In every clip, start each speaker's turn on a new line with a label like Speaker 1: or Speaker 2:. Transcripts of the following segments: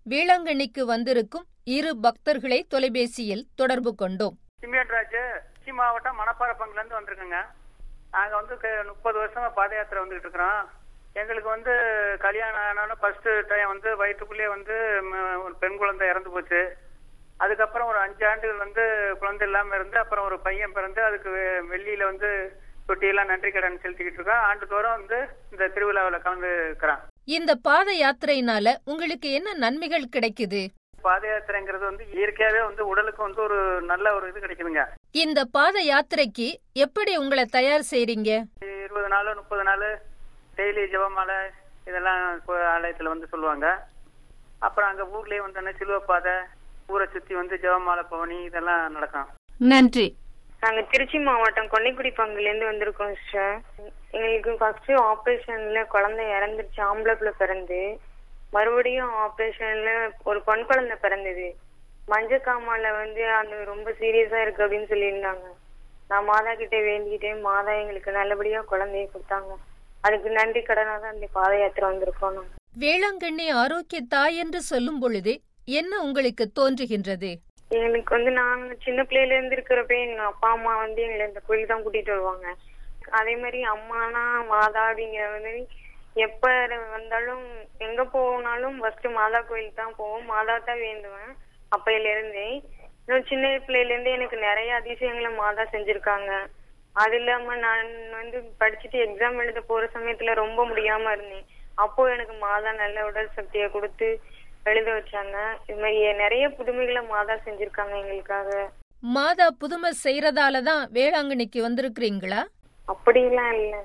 Speaker 1: வேளாங்கண்ணிக்கு வந்திருக்கும் இரு பக்தர்களை தொலைபேசியில் தொடர்பு கொண்டோம்
Speaker 2: சிமியட்ராஜ் திருச்சி மாவட்டம் மணப்பாறை பங்குலேருந்து வந்திருக்குங்க நாங்கள் வந்து க- முப்பது வருஷமா பாத யாத்திரை வந்துகிட்டு இருக்கிறோம் எங்களுக்கு வந்து கல்யாணம் ஆனாலும் ஃபர்ஸ்ட் டைம் வந்து வயிற்றுக்குள்ளேயே வந்து ம- ஒரு பெண் குழந்தை இறந்து போச்சு அதுக்கப்புறம் ஒரு அஞ்சு ஆண்டுகள் வந்து குழந்தை இல்லாமல் இருந்து அப்புறம் ஒரு பையன் பிறந்து அதுக்கு வெ- வெள்ளியில வந்து தொட்டியெல்லாம் நன்றி கடன் செலுத்திக்கிட்டு இருக்கோம் ஆண்டுதோறும் வந்து இந்த திருவிழாவில் கலந்து இருக்கிறான்
Speaker 1: இந்த பாத யாத்திரையினால உங்களுக்கு என்ன நன்மைகள் கிடைக்குது
Speaker 2: பாத யாத்திரைங்கிறது வந்து இயற்கையாகவே வந்து உடலுக்கு வந்து ஒரு நல்ல ஒரு இது கிடைக்குதுங்க
Speaker 1: இந்த பாத யாத்திரைக்கு எப்படி உங்களை தயார் செய்றீங்க
Speaker 2: இருபது நாள் முப்பது நாள் டெய்லி ஜெபமாலை இதெல்லாம் இப்போ ஆலயத்தில் வந்து சொல்லுவாங்க அப்புறம் அங்கே ஊர்லேயே வந்து சிலுவப்பாதை ஊரை சுற்றி வந்து ஜெபமாலை பவனி இதெல்லாம் நடக்கும்
Speaker 1: நன்றி
Speaker 3: நாங்க திருச்சி மாவட்டம் கொன்னைக்குடி பங்குல இருந்து வந்திருக்கோம் சார் எங்களுக்கு ஃபர்ஸ்ட் ஆபரேஷன்ல குழந்தை இறந்துருச்சு ஆம்பளை பிள்ளை பிறந்து மறுபடியும் ஆபரேஷன்ல ஒரு பொன் குழந்தை பிறந்தது மஞ்சக்காமால வந்து அந்த ரொம்ப சீரியஸா இருக்கு அப்படின்னு சொல்லியிருந்தாங்க நான் மாதா கிட்ட வேண்டிக்கிட்டேன் மாதா எங்களுக்கு நல்லபடியா குழந்தைய கொடுத்தாங்க அதுக்கு நன்றி கடனா தான் இந்த பாத யாத்திரை வந்திருக்கோம் நாங்க
Speaker 1: வேளாங்கண்ணி ஆரோக்கிய தாய் என்று சொல்லும் பொழுது என்ன உங்களுக்கு தோன்றுகின்றது
Speaker 3: எங்களுக்கு வந்து நாங்க சின்ன பிள்ளையில இருந்து இருக்கிறப்ப எங்க அப்பா அம்மா வந்து எங்களை இந்த கோயில் தான் கூட்டிட்டு வருவாங்க அதே மாதிரி அம்மானா மாதா அப்படிங்கிற மாதிரி எப்ப வந்தாலும் எங்க போனாலும் ஃபர்ஸ்ட் மாதா கோயில் தான் போவோம் மாதா தான் வேண்டுவேன் அப்பையில இருந்தே இன்னும் சின்ன பிள்ளையில இருந்து எனக்கு நிறைய அதிசயங்களை மாதா செஞ்சிருக்காங்க அது இல்லாம நான் வந்து படிச்சுட்டு எக்ஸாம் எழுத போற சமயத்துல ரொம்ப முடியாம இருந்தேன் அப்போ எனக்கு மாதா நல்ல உடல் சக்தியை கொடுத்து எழுத வச்சாங்க இது மாதிரி நிறைய புதுமைகளை மாதா செஞ்சிருக்காங்க எங்களுக்காக
Speaker 1: மாதா புதுமை செய்யறதால தான் வேளாங்கண்ணிக்கு வந்திருக்கிறீங்களா
Speaker 3: அப்படிலாம் இல்ல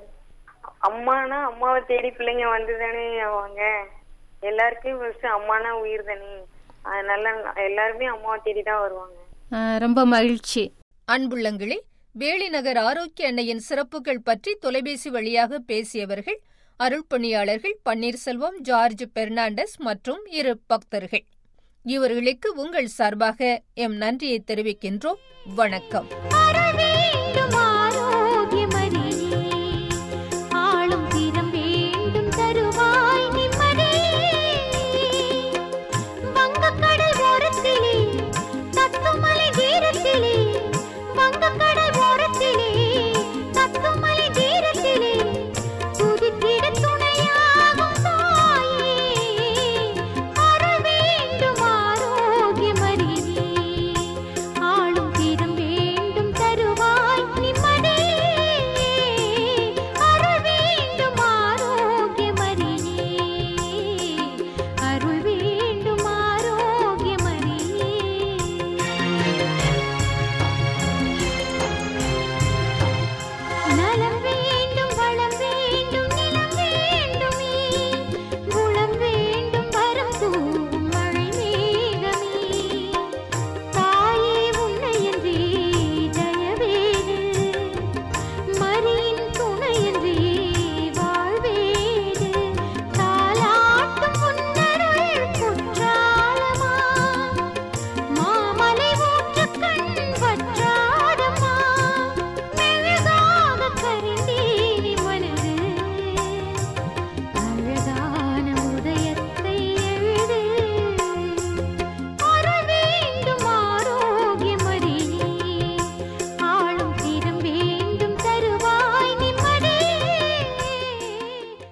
Speaker 3: அம்மானா அம்மாவை தேடி பிள்ளைங்க வந்துதானே ஆவாங்க எல்லாருக்கும் ஃபர்ஸ்ட் அம்மானா உயிர் தானே அதனால எல்லாருமே அம்மாவை தேடி தான் வருவாங்க
Speaker 1: ரொம்ப மகிழ்ச்சி அன்புள்ளங்களே வேளிநகர் ஆரோக்கிய அன்னையின் சிறப்புகள் பற்றி தொலைபேசி வழியாக பேசியவர்கள் அருள்பணியாளர்கள் பன்னீர்செல்வம் ஜார்ஜ் பெர்னாண்டஸ் மற்றும் இரு பக்தர்கள் இவர்களுக்கு உங்கள் சார்பாக எம் நன்றியை தெரிவிக்கின்றோம் வணக்கம்